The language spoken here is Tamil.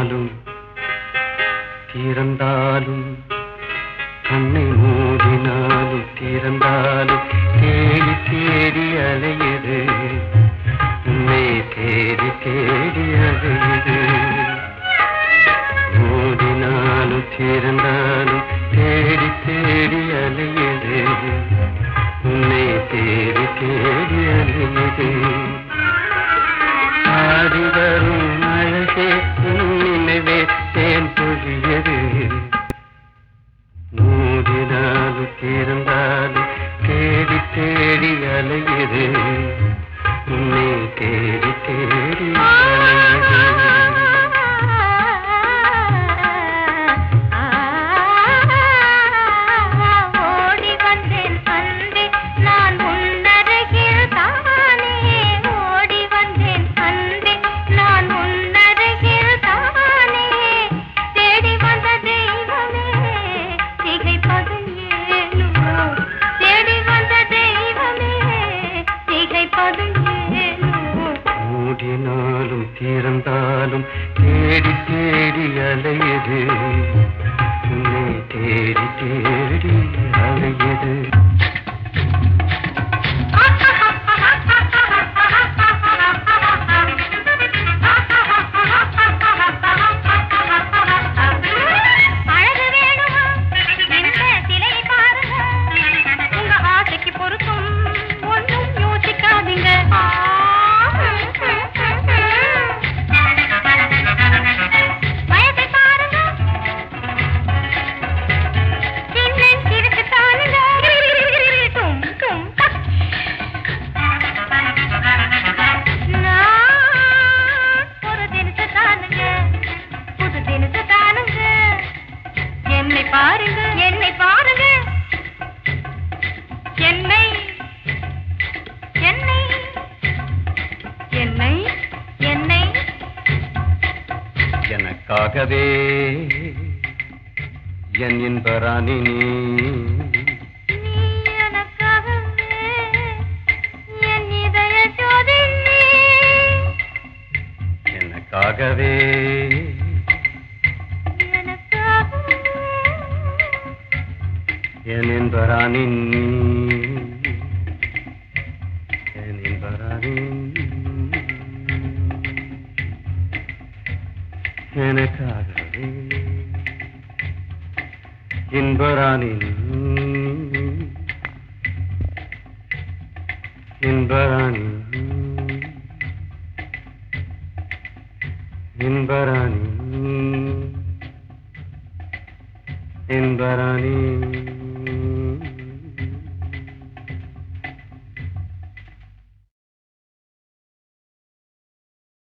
மூடினாலும் திறந்தாலும் கண்ணை மூடினாலும் திறந்தாலும் தேடி தேடி அலையுது உன்னை தேடி தேடி அலையுது மூடினாலும் திறந்தாலும் தேடி தேடி அலையுது உன்னை தேடி தேடி அலையுது ஆடி வரும் அழகே உன் நினைவே தேன் பொழியது மூடினாலும் திறந்தாலும் தேடி தேடி அலையுது உன்னை தேடி தேடி அலையுது ஓடி வந்தேன் அன்பே நான் உன்னருகில் தானே ஓடி வந்தேன் அன்பே நான் உன்னருகில் தானே தேடி வந்த தெய்வமே திகைப்பதும் ஏனோ தேடி வந்த தெய்வமே திகைப்பதும் ஏனோ மூடினாலும் திறந்தாலும் தேடி தேடி அலையுது உன்னை தேடி தேடி அலையுது அழகு வேணுமா இந்த சிலை பாருங்க உங்க ஆசைக்கு பொருத்தம் ஒன்றும் யோசிக்காதீங்க வயசை பாருங்க சின்னன் சிறுக்கு தானுங்க டும் டும் டக். நான் ஒரு தினத்து தானுங்க புது தினத்து தானுங்க என்னை பாருங்க என்னை பாருங்க என்னை என்னை என்னை என்னை எனக்காகவே என் இன்பராணி நீ நீ எனக்காகவே என் இதய ஜோதி நீ. எனக்காகவே எனக்காகவே என் இன்பராணி நீ என் இன்பராணி எனக்காகவே இன்பராணி நீ இன்பராணி நீ இன்பராணி இன்பராணி